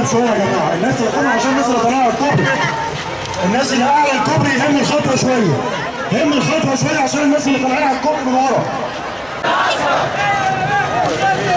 قدام شويه يا جماعه الناس اللي قدام عشان الناس اللي طالعه على الكوبري الناس اللي اعلى الكوبري يهم الخطوه شويه هم الخطوه شويه عشان الناس اللي طالعين على الكوبري من ورا